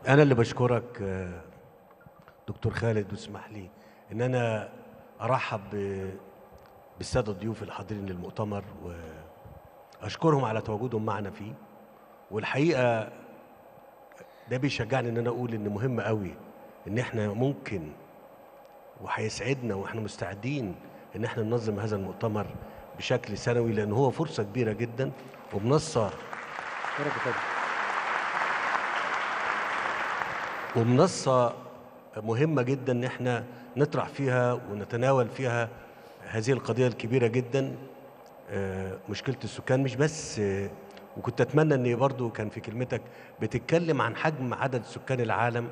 أنا اللي بشكرك آه، دكتور خالد واسمح لي إن أنا أرحب ب- بالسادة الضيوف الحاضرين للمؤتمر وأشكرهم على تواجدهم معنا فيه والحقيقة ده بيشجعني إن أنا أقول إن مهم قوي إن إحنا ممكن وهيسعدنا وإحنا مستعدين إن إحنا ننظم هذا المؤتمر بشكل سنوي لأن هو فرصة كبيرة جدا ومنصة شكرا يا فندم. ومنصة مهمة جدا ان احنا نطرح فيها ونتناول فيها هذه القضية الكبيرة جدا آه، مشكلة السكان مش بس آه، وكنت اتمنى ان برضو كان في كلمتك بتتكلم عن حجم عدد سكان العالم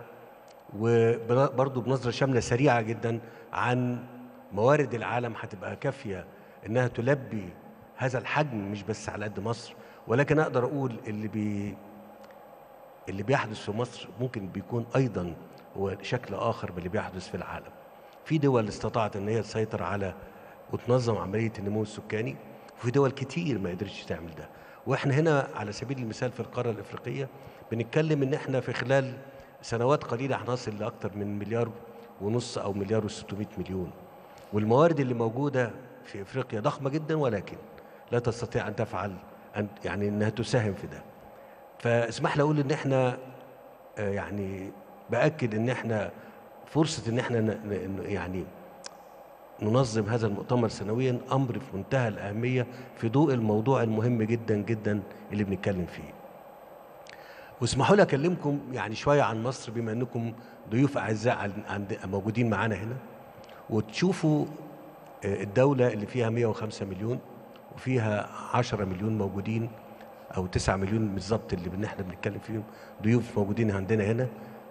وبرضو بنظرة شاملة سريعة جدا عن موارد العالم هتبقى كافية انها تلبي هذا الحجم مش بس على قد مصر ولكن اقدر اقول اللي بي اللي بيحدث في مصر ممكن بيكون ايضا هو شكل اخر من اللي بيحدث في العالم. في دول استطاعت ان هي تسيطر على وتنظم عمليه النمو السكاني وفي دول كتير ما قدرتش تعمل ده. واحنا هنا على سبيل المثال في القاره الافريقيه بنتكلم ان احنا في خلال سنوات قليله هنصل لاكثر من مليار ونص او مليار و600 مليون. والموارد اللي موجوده في افريقيا ضخمه جدا ولكن لا تستطيع ان تفعل أن يعني انها تساهم في ده. فاسمح لي اقول ان احنا آه، يعني باكد ان احنا فرصه ان احنا ن- ن- يعني ننظم هذا المؤتمر سنويا امر في منتهى الاهميه في ضوء الموضوع المهم جدا جدا اللي بنتكلم فيه. واسمحوا لي اكلمكم يعني شويه عن مصر بما انكم ضيوف اعزاء عن- عند موجودين معانا هنا وتشوفوا آه، الدوله اللي فيها 105 مليون وفيها 10 مليون موجودين او 9 مليون بالظبط اللي بن- احنا بنتكلم فيهم ضيوف موجودين عندنا هنا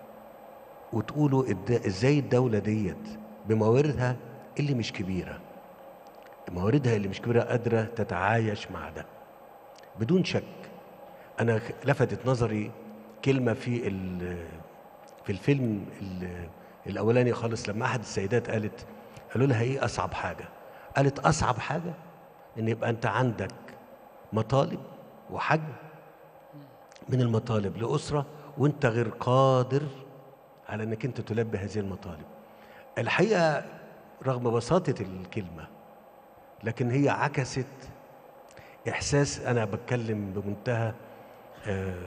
وتقولوا الد- ازاي الدوله ديت بمواردها اللي مش كبيره مواردها اللي مش كبيره قادره تتعايش مع ده بدون شك انا خ- لفتت نظري كلمه في ال- في الفيلم ال- الاولاني خالص لما احد السيدات قالت قالوا لها ايه اصعب حاجه قالت اصعب حاجه ان يبقى انت عندك مطالب وحجم من المطالب لاسره وانت غير قادر على انك انت تلبي هذه المطالب الحقيقه رغم بساطه الكلمه لكن هي عكست احساس انا بتكلم بمنتهى آه،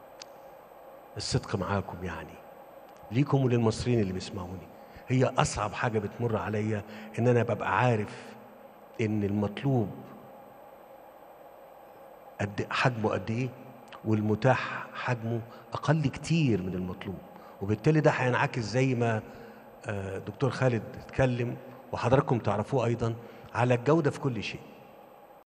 الصدق معاكم يعني ليكم وللمصريين اللي بيسمعوني هي اصعب حاجه بتمر عليا ان انا ببقى عارف ان المطلوب قد حجمه قد ايه والمتاح حجمه اقل كتير من المطلوب وبالتالي ده هينعكس زي ما آه، دكتور خالد اتكلم وحضراتكم تعرفوه ايضا على الجوده في كل شيء